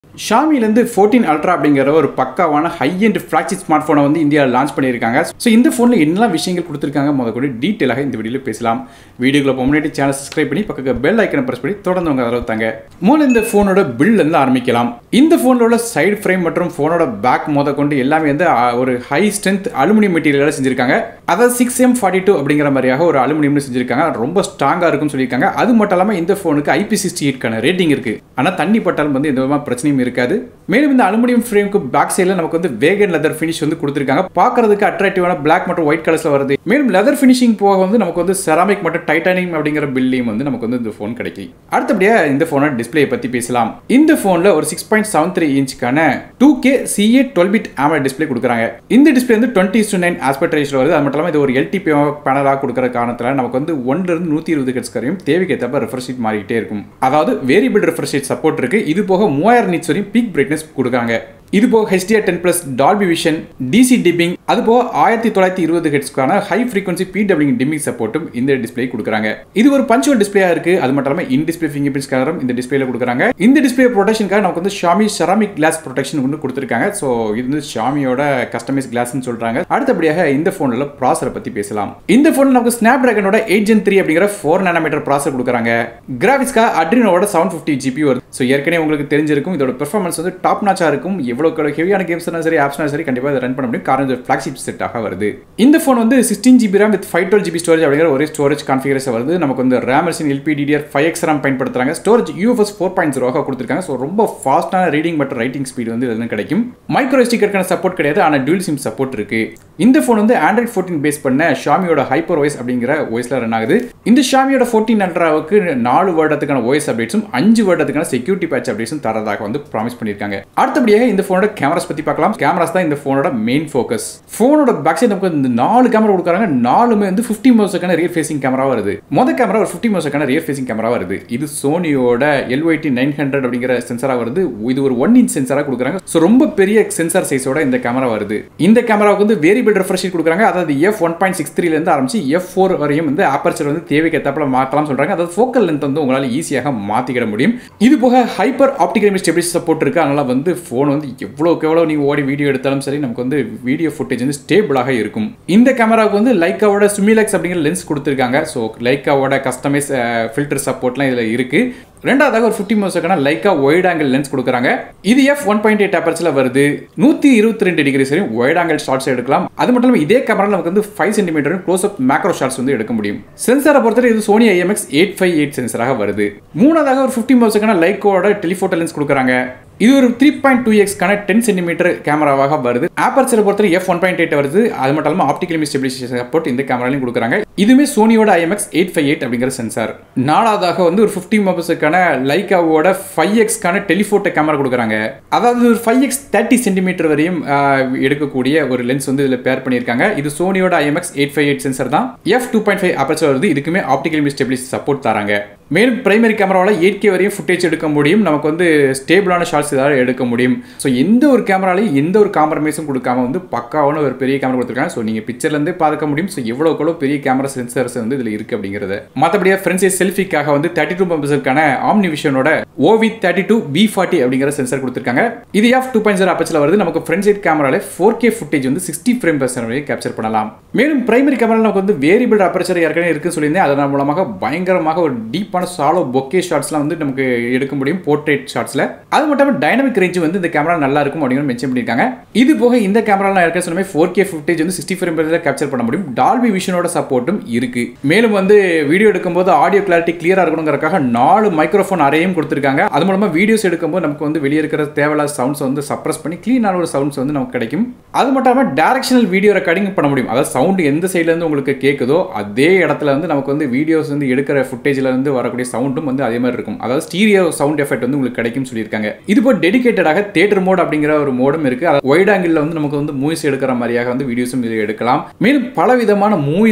ஷாமிலேருந்து fourteen ultra அப்படிங்கிற ஒரு பக்காவான ஹை அண்ட் ஃப்ளாக்ஷிப் ஸ்மார்ட் ஃபோனை வந்து இந்தியாவில் லான்ச் பண்ணியிருக்காங்க ஸோ இந்த ஃபோனில் என்னெல்லாம் விஷயங்கள் கொடுத்துருக்காங்க முத கூட டீட்டெயிலாக இந்த வீடியோவில் பேசலாம் வீடியோக்குள்ள போக முன்னாடி சேனல் சப்ஸ்கிரைப் பண்ணி பக்கத்தில் பெல் ஐக்கனை ப்ரெஸ் பண்ணி தொடர்ந்து உங்க ஆதரவு தாங்க முதல்ல இந்த ஃபோனோட பில்லேருந்து ஆரம்பிக்கலாம் இந்த ஃபோனில் உள்ள சைடு ஃப்ரேம் மற்றும் ஃபோனோட பேக் மொத கொண்டு எல்லாமே வந்து ஆ, ஒரு ஹை ஸ்ட்ரென்த் அலுமினியம் மெட்டீரியலாக செஞ்சிருக்காங்க அதாவது சிக்ஸ் எம் ஃபார்ட்டி டூ அப்படிங்கிற மாதிரியாக ஒரு அலுமினியம் செஞ்சிருக்காங்க ரொம்ப ஸ்ட்ராங்காக இருக்கும்னு சொல்லியிருக்காங்க அது மட்டும் இல்லாமல் இந்த ஃபோனுக்கு ஐபி சிக்ஸ்டி எயிட்கான ரேட்டிங் இருக்கு ஆனால் தண்ணி பட்டாலும் வந்து எந்த விதமான பிரச்சனையும் இருக்காது மேலும் இந்த அலுமினியம் ஃப்ரேமுக்கு பேக் சைடில் நமக்கு வந்து வேகன் லெதர் ஃபினிஷ் வந்து கொடுத்துருக்காங்க பார்க்கறதுக்கு அட்ராக்டிவான பிளாக் மற்றும் ஒயிட் கலர்ஸ்ல வருது மேலும் லெதர் ஃபினிஷிங் போக வந்து நமக்கு வந்து செராமிக் மற்றும் டைட்டானியம் அப்படிங்கிற பில்லையும் வந்து நமக்கு வந்து இந்த ஃபோன் கிடைக்கும் அடுத்தபடியா இந்த ஃபோனோட டிஸ்பிளே பத்தி பேசலாம் இந்த ஃபோனில் ஒரு சிக்ஸ் பாயிண்ட் செவன் த்ரீ இன்ச்சுக்கான டூ கே சிஏ டுவெல் பிட் ஆமல் டிஸ்பிளே கொடுக்குறாங்க இந்த டிஸ்பிளே வந்து டுவெண்ட்டி டு நைன் ஆஸ்பெக்ட் ரேஷில் வருது அது மட்டும் இல்லாமல் இது ஒரு எல்டிபி பேனலாக கொடுக்குற காரணத்தில் நமக்கு வந்து ஒன்றுல இருந்து நூற்றி இருபது ஹெட்ஸ் வரையும் தேவைக்கு ஏற்றப்ப ரெஃப்ரெஷ் ரேட் மாறிக்கிட்டே இருக்கும் அதாவது வேரியபிள் ரெஃப்ரெஷ் ரேட் சப்போர்ட் இருக்கு இது போக மூவாயிரம் நிட்ஸ் வரையும் பீக் பிரைட்னஸ் கொடுக்குறாங்க இது போக HDR ten plus Dolby Vision DC டிப்பிங் அது போக ஆயிரத்தி தொள்ளாயிரத்தி இருபது ஹெட்ஸ்க்கான ஹை ஃப்ரீக்வன்சி பிடபிள்யூ டிம்மிங் சப்போர்ட்டும் இந்த டிஸ்பிளே கொடுக்குறாங்க இது ஒரு பஞ்சுவல் டிஸ்பிளேயா இருக்கு அது மட்டும் இல்லாமல் இன் டிஸ்பிளே ஃபிங்கர் பிரிண்ட்ஸ் கலரும் இந்த டிஸ்பிளேல கொடுக்குறாங்க இந்த டிஸ்பிளே ப்ரொடெக்ஷனுக்காக நமக்கு வந்து ஷாமி செராமிக் கிளாஸ் ப்ரொடெக்ஷன் ஒன்று கொடுத்துருக்காங்க ஸோ இது வந்து ஷாமியோட கஸ்டமைஸ் கிளாஸ்னு சொல்றாங்க அடுத்தபடியாக இந்த ஃபோனில் ப்ராசரை பத்தி பேசலாம் இந்த ஃபோனில் நமக்கு ஸ்னாப் டிராகனோட எயிட் ஜென் த்ரீ அப்படிங்கிற ஃபோர் நானோமீட்டர் ப்ராசர் கொடுக்குறாங்க கிராஃபிக்ஸ்க்காக அட்ரினோட செவன் ஃபிஃப்டி ஜிபி வருது ஸோ ஏற்கனவே உங்களுக்கு தெரிஞ்சிருக்கும் இதோட பெர்ஃபார்மன்ஸ் வந்து டாப் நாச்சா இருக்கும் எவ்வளோ ஹெவியான கேம்ஸ்னா சரி ஆப்ஸ்னா சரி கண்டிப்பாக இதை ரன் பண்ண முடியும் காரணம் இது ஃபிளாக்ஷிப் செட்டாக வருது இந்த ஃபோன் வந்து sixteen GB RAM with five twelve GB storage அப்படிங்கிற ஒரே ஸ்டோரேஜ் கான்ஃபிகரேஷன் வருது நமக்கு வந்து RAM version LP DDR five X RAM பயன்படுத்துறாங்க ஸ்டோரேஜ் யூஎஃப்எஸ் ஃபோர் பாயிண்ட் ஜீரோவாக கொடுத்துருக்காங்க ஸோ ரொம்ப ஃபாஸ்ட்டான ரீடிங் மற்றும் ரைட்டிங் ஸ்பீடு வந்து இதில் கிடைக்கும் மைக்ரோ ஸ்டிக்கருக்கான சப்போர்ட் கிடையாது ஆனால் டியூல் சிம் சப்போர்ட் இருக்கு இந்த ஃபோன் வந்து ஆண்ட்ராய்ட் ஃபோர்டீன் பேஸ் பண்ண ஷாமியோட ஹைப்பர் ஓஎஸ் அப்படிங்கிற ஓஎஸ்ல ரன் ஆகுது இந்த ஷாமியோட ஃபோர்டீன் அல்ட்ராவுக்கு நாலு வருடத்துக்கான ஓஎஸ் அப்டேட்ஸும் அஞ்சு வருடத்துக்கான செக்யூரிட்டி பேட்ச் அப்டேட்ஸும் தரதாக வந்து ப்ராமிஸ் பண்ணியிருக்காங்க அடுத்தபடியாக இந்த ஃபோனோட கேமராஸ் பத்தி பார்க்கலாம் கேமராஸ் தான் இந்த ஃபோனோட மெயின் ஃபோக்கஸ் ஃபோனோட பேக் சைடு நமக்கு இந்த நாலு கேமரா கொடுக்குறாங்க நாலுமே வந்து ஃபிஃப்டி மோசக்கான ரியர் ஃபேசிங் கேமரா வருது மொதல் கேமரா ஒரு ஃபிஃப்டி மோசக்கான ரியர் ஃபேசிங் கேமரா வருது இது சோனியோட எல்ஒய்டி நைன் ஹண்ட்ரட் அப்படிங்கிற சென்சரா வருது இது ஒரு ஒன் இன்ச் சென்சரா கொடுக்குறாங்க ஸோ ரொம்ப பெரிய சென்சார் சைஸோட இந்த கேமரா வருது இந்த கேமராவுக்கு வந்து வேரியபிள் ரெஃப்ரெஷ் கொடுக்குறாங்க அதாவது எஃப் ஒன் பாயிண்ட் சிக்ஸ் த்ரீல இருந்து ஆரம்பிச்சு எஃப் ஃபோர் வரையும் வந்து ஆப்பர்ச்சர் வந்து தேவைக்கு ஏற்றப்பல மாற்றலாம் சொல்றாங்க அதாவது ஃபோக்கல் லென்த் வந்து உங்களால் ஈஸியாக மாற்றிக்கிட முடியும் இது போக hyper optical image stability support இருக்கு அதனால வந்து ஃபோன் வந்து எவ்வளோக்கு எவ்வளோ நீங்கள் ஓடி வீடியோ எடுத்தாலும் சரி நமக்கு வந்து வீடியோ ஃபுட்டேஜ் வந்து ஸ்டேபிளாக இருக்கும் இந்த கேமராவுக்கு வந்து லைக்காவோட சுமிலெக்ஸ் அப்படிங்கிற லென்ஸ் கொடுத்துருக்காங்க ஸோ லைக்காவோட கஸ்டமைஸ் ஃபில்டர் சப்போர்ட்லாம் இதில் இருக்கு ரெண்டாவதாக ஒரு ஃபிஃப்டி மோசக்கான லைக்கா ஒயிட் ஆங்கிள் லென்ஸ் கொடுக்குறாங்க இது எஃப் ஒன் பாயிண்ட் எயிட் அப்பர்ஸில் வருது நூற்றி இருபத்தி ரெண்டு டிகிரி வரையும் ஒயிட் ஆங்கிள் ஷார்ட்ஸ் எடுக்கலாம் அது மட்டும் இல்லாமல் இதே கேமரா நமக்கு வந்து five centimetre close up macro shots வந்து எடுக்க முடியும் சென்சாரை பொறுத்தவரை இது Sony IMX eight five eight சென்சராக வருது மூணாவதாக ஒரு ஃபிஃப்டி மோசக்கான லைக்கோட டெலிஃபோட்டோ லென்ஸ் கொடுக்குறாங்க இது ஒரு த்ரீ பாயிண்ட் டூ எக்ஸ்க்கான டென் சென்டிமீட்டர் கேமராவாக வருது ஆப்பர்ச்சரை பொறுத்தவரை எஃப் ஒன் பாயிண்ட் எயிட் வருது அது மட்டும் இல்லாமல் ஆப்டிகல் இமேஜ் ஸ்டெபிலைசேஷன் சப்போர்ட் இந்த கேமராலையும் கொடுக்குறாங்க இதுவுமே சோனியோட ஐஎம்எக்ஸ் எயிட் ஃபைவ் எயிட் அப்படிங்கிற சென்சார் நாலாவதாக வந்து ஒரு ஃபிஃப்டி மெம்பர்ஸுக்கான லைக்காவோட ஃபைவ் எக்ஸ்க்கான டெலிஃபோட்டோ கேமரா கொடுக்குறாங்க அதாவது ஒரு ஃபைவ் எக்ஸ் தேர்ட்டி சென்டிமீட்டர் வரையும் ஆஹ், எடுக்கக்கூடிய ஒரு லென்ஸ் வந்து இதில் பேர் பண்ணியிருக்காங்க இது சோனியோட IMX eight five eight sensor தான் F two point five aperture வருது இதுக்குமே ஆப்டிகல் இமேஜ் ஸ்டெபிலைஸ் சப்போர்ட் தராங்க மேலும் பிரைமரி கேமராவில் எயிட் கே வரையும் ஃபுட்டேஜ் எடுக்க முடியும் நமக்கு வந்து ஸ்டேபிளான ஷார்ட்ஸ் ஏதாவது எடுக்க முடியும் ஸோ எந்த ஒரு கேமராலையும் எந்த ஒரு காம்ப்ரமைஸும் கொடுக்காம வந்து பக்காவான ஒரு பெரிய கேமரா கொடுத்துருக்காங்க ஸோ நீங்கள் பிக்சர்லேருந்தே பார்க்க முடியும் ஸோ எவ்வளோ எவ்வளோ பெரிய கேமரா சென்சர்ஸ் வந்து இதில் இருக்குது அப்படிங்கிறது மற்றபடியாக ஃப்ரெண்ட்ஸே செல்ஃபிக்காக வந்து தேர்ட்டி டூ மெம்பர்ஸுக்கான ஆம்னி விஷனோட OV thirty two B forty அப்படிங்கிற சென்சர் கொடுத்துருக்காங்க இது எஃப் டூ பாயிண்ட் ஜீரோ அப்பச்சில் வருது நமக்கு ஃப்ரண்ட் சைட் கேமராவில் ஃபோர் கே ஃபுட்டேஜ் வந்து சிக்ஸ்டி ஃப்ரேம் பர்சன்ட் வரையும் கேப்சர் பண்ணலாம் மேலும் பிரைமரி கேமரா நமக்கு வந்து வேரியபிள் அப்பர்ச்சர் ஏற்கனவே இருக்குன்னு சொல்லியிருந்தேன் அதன் மூலமாக பயங்கரமாக ஒரு டீப்பான சாலோ பொக்கே ஷாட்ஸ்லாம் வந்து நமக்கு எடுக்க முடியும் போர்ட்ரேட் ஷாட்ஸில் அது மட்டும் இல்லாமல் டைனமிக் ரேஞ்ச் வந்து இந்த கேமரா நல்லா இருக்கும் அப்படின்னு மென்ஷன் பண்ணியிருக்காங்க இது போக இந்த கேமராலாம் இருக்க சொன்ன ஃபோர் கே ஃபுட்டேஜ் வந்து சிக்ஸ்டி ஃப்ரேம் கேப்சர் பண்ண முடியும் டால்பி விஷனோட சப்போர்ட்டும் இருக்கு மேலும் வந்து வீடியோ எடுக்கும்போது ஆடியோ கிளாரிட்டி கிளியரா இருக்கணுங்கிறக்காக நாலு மைக்ரோஃபோன் அறையும் கொடுத்துருக்காங்க அது மூலமா வீடியோஸ் எடுக்கும்போது நமக்கு வந்து வெளியே இருக்கிற தேவையில்லாத சவுண்ட்ஸ் வந்து சப்ரஸ் பண்ணி க்ளீனான ஒரு சவுண்ட்ஸ் வந்து நமக்கு கிடைக்கும் அது மட்டும் இல்லாமல் டேரக்ஷனல் வீடியோ ரெக்கார்டிங் பண்ண முடியும் அதாவது சவுண்ட் எந்த சைடுல இருந்து உங்களுக்கு கேட்குதோ அதே இடத்துல வந்து நமக்கு வந்து வீடியோஸ் வந்து எடுக்கிற ஃபுட்டேஜ்ல இருந்து வரக்கூடிய சவுண்டும் வந்து அதே மாதிரி இருக்கும் அதாவது ஸ்டீரியோ சவுண்ட் எஃபெக்ட் வந்து உங்களுக்கு கிடைக்கும் சொல்லியிருக்காங்க இது போல் டெடிகேட்டடாக தேட்டர் மோட் அப்படிங்கிற ஒரு மோடும் இருக்கு ஒயிட் ஆங்கிள் வந்து நமக்கு வந்து மூவிஸ் எடுக்கிற மாதிரியாக வந்து வீடியோஸும் இது எடுக்கலாம் மேலும் பல விதமான மூவிஸ்க்கு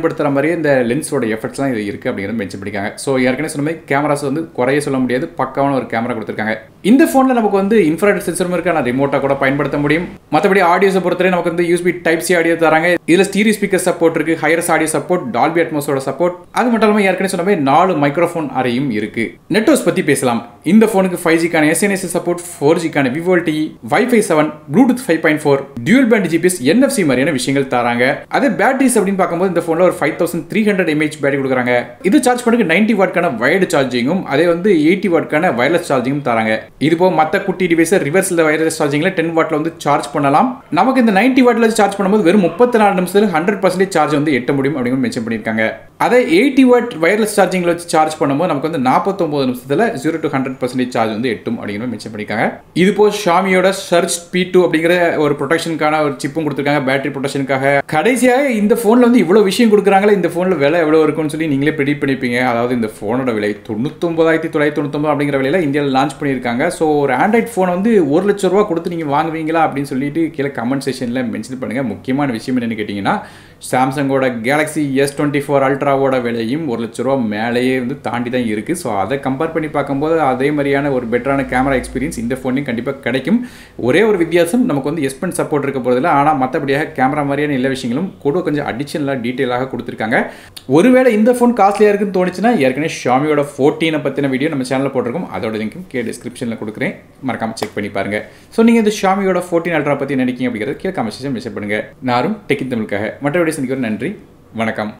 பயன்படுத்துகிற மாதிரியே இந்த லென்ஸோட எஃபெக்ட்ஸ்லாம் இது இருக்குது அப்படிங்கிறது மென்ஷன் பண்ணியிருக்காங்க ஸோ ஏற்கனவே சொன்ன மாதிரி கேமராஸ் வந்து குறைய சொல்ல முடியாது பக்காவான ஒரு கேமரா கொடுத்துருக்காங்க இந்த ஃபோனில் நமக்கு வந்து இன்ஃப்ராய்ட் சென்சரும் இருக்கு ஆனால் ரிமோட்டாக கூட பயன்படுத்த முடியும் மற்றபடி ஆடியோஸை பொறுத்தவரை நமக்கு வந்து யூஸ்பி டைப் சி ஆடியோ தராங்க இதில் ஸ்டீரியோ ஸ்பீக்கர் சப்போர்ட் இருக்கு ஹையர்ஸ் ஆடியோ சப்போர்ட் டால்பி அட்மோஸோட சப்போர்ட் அது மட்டும் இல்லாமல் ஏற்கனவே சொன்ன மாதிரி நாலு மைக்ரோஃபோன் அறையும் இருக்கு நெட்ஒர்க்ஸ் பற்றி பேசலாம் இந்த ஃபோனுக்கு ஃபைவ் ஜிக்கான எஸ்என்எஸ் சப்போர்ட் ஃபோர் ஜிக்கான விவோ டி WiFi seven Bluetooth five point four dual band GPS NFC மாதிரியான விஷயங்கள் தராங்க அதே பேட்டரிஸ் அப்படின்னு பார்க்கும்போது இந்த ஃபோனில் ஒரு five thousand three hundred mAh battery கொடுக்குறாங்க இது சார்ஜ் பண்ணுக்கு நைன்டி வாட்க்கான வயர்டு சார்ஜிங்கும் அதே வந்து எயிட்டி வாட்க்கான வயர்லெஸ் சார்ஜிங்கும் தராங்க இது போக மற்ற குட்டி டிவைஸை ரிவர்ஸில் வயர்லெஸ் சார்ஜிங்கில் டென் வாட்டில் வந்து சார்ஜ் பண்ணலாம் நமக்கு இந்த நைன்டி வாட்டில் சார்ஜ் பண்ணும்போது வெறும் முப்பத்தி நாலு நிமிஷத்தில் ஹண்ட்ரட் பர்சன்டேஜ் சார்ஜ் வந்து எட்ட முடியும் அப்படிங்கிற மென்ஷன் பண்ணியிருக்காங்க அதே எயிட்டி வாட் வயர்லெஸ் சார்ஜிங்கில் வச்சு சார்ஜ் பண்ணும்போது நமக்கு வந்து நாற்பத்தொம்பது நிமிஷத்தில் zero to hundred percentage charge வந்து எட்டும் அப்படிங்கிற மென்ஷன் பண்ணியிருக்காங்க இது போல் ஷாமியோட சர்ச் பி டூ அப்படிங்கிற ஒரு ப்ரொடெக்ஷனுக்கான ஒரு சிப்பும் கொடுத்துருக்காங்க பேட்டரி ப்ரொடெக்ஷனுக்காக கடைசியாக இந்த ஃபோனில் வந்து இவ்வளோ விஷயம் கொடுக்குறாங்களே இந்த ஃபோனில் விலை எவ்வளோ இருக்கும்னு சொல்லி நீங்களே ப்ரெடிட் பண்ணிப்பீங்க அதாவது இந்த ஃபோனோட விலை தொண்ணூத்தொம்பதாயிரத்தி தொள்ளாயிரத்தி தொண்ணூத்தொம்பது அப்படிங்கிற விலையில் இந்தியாவில் லான்ச் பண்ணியிருக்காங்க ஸோ ஒரு ஆண்ட்ராய்ட் ஃபோனை வந்து ஒரு லட்ச ரூபா கொடுத்து நீங்கள் வாங்குவீங்களா அப்படின்னு சொல்லிட்டு கீழே கமெண்ட் செஷனில் மென்ஷன் பண்ணுங்கள் முக்கியமான விஷயம் என்னென்னு கேட்டிங்கன்னா சாம்சங்கோட கேலக்ஸி எஸ் டுவெண்ட்டி ஃபோர் அல்ட்ராவோட விலையும் ஒரு லட்ச ரூபா மேலேயே வந்து தாண்டி தான் இருக்குது ஸோ அதை கம்பேர் பண்ணி பார்க்கும்போது அதே மாதிரியான ஒரு பெட்டரான கேமரா எக்ஸ்பீரியன்ஸ் இந்த ஃபோனையும் கண்டிப்பாக கிடைக்கும் ஒரே ஒரு வித்தியாசம் நமக்கு வந்து எஸ்பென் சப்போர்ட் இருக்க போகிறதில்ல ஆனால் மற்றபடியாக கேமரா மாதிரியான எல்லா விஷயங்களும் கூட கொஞ்சம் அடிஷனலாக டீட்டெயிலாக கொடுத்துருக்காங்க ஒருவேளை இந்த ஃபோன் காஸ்ட்லியாக இருக்குன்னு தோணுச்சுன்னா ஏற்கனவே ஷாமியோட ஃபோர்டீனை பற்றின வீடியோ நம்ம சேனலில் போட்டிருக்கோம் அதோட லிங்க்கும் கே டிஸ்கிரிப்ஷனில் கொடுக்குறேன் மறக்காமல் செக் பண்ணி பாருங்கள் ஸோ நீங்கள் இந்த ஷாமியோட ஃபோர்டீன் அல்ட்ரா பற்றி நினைக்கிங்க அப்படிங்கிறது கீழே கமெண்ட் செக்ஷன் மெசேஜ் பண்ணுங்கள் நாரும் டெக்கின் தமிழுக்காக மற்றபடி சந்திக்கிறோம் நன்றி வணக்கம்